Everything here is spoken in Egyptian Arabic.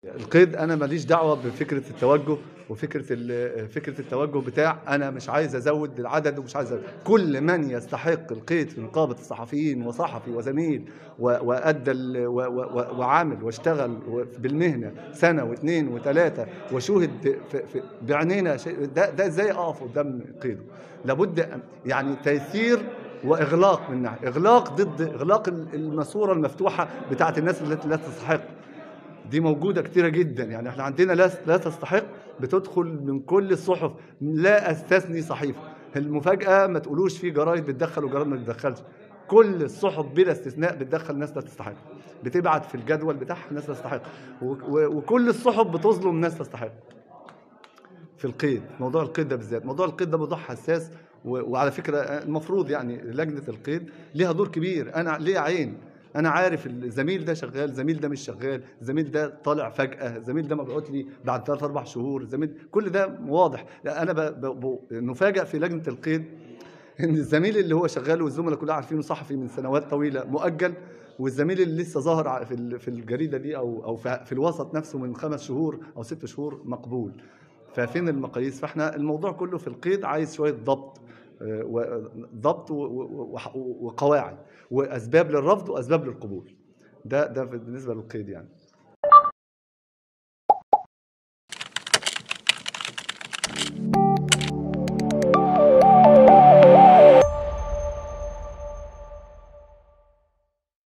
القيد انا ماليش دعوه بفكره التوجه وفكره ال- فكره التوجه بتاع انا مش عايز ازود العدد ومش عايز أزود. كل من يستحق القيد في نقابه الصحفيين وصحفي وزميل و- وادى ال- و- و- و- وعامل واشتغل و- بالمهنه سنه واثنين وثلاثه وشوهد في- في- بعينينا شيء ده ده ازاي اقف قدام قيده لابد أن- يعني تيسير واغلاق من ناحيه اغلاق ضد اغلاق الماسوره المفتوحه بتاعت الناس التي لا تستحق دي موجودة كتيرة جدا يعني احنا عندنا لا لا تستحق بتدخل من كل الصحف لا استثني صحيفة المفاجأة ما تقولوش في جرايد بتدخل وجرايد ما بتدخلش كل الصحف بلا استثناء بتدخل ناس لا تستحق بتبعت في الجدول بتاعها ناس لا تستحق و- و- وكل الصحف بتظلم ناس تستحق في القيد موضوع القيد ده بالذات موضوع القيد ده موضوع حساس و- وعلى فكرة المفروض يعني لجنة القيد ليها دور كبير أنا ليا عين انا عارف الزميل ده شغال الزميل ده مش شغال الزميل ده طالع فجاه الزميل ده مبعوت لي بعد ثلاث اربع شهور الزميل كل ده واضح لا، انا ب... ب... ب... نفاجئ في لجنه القيد ان الزميل اللي هو شغال والزملاء كلها عارفينه صحفي من سنوات طويله مؤجل والزميل اللي لسه ظاهر ع- في ال- في الجريده دي او او في في الوسط نفسه من خمس شهور او ست شهور مقبول ففين المقاييس فاحنا الموضوع كله في القيد عايز شويه ضبط آه، و- ضبط و- و- و- وقواعد واسباب للرفض واسباب للقبول ده ده بالنسبه للقيد يعني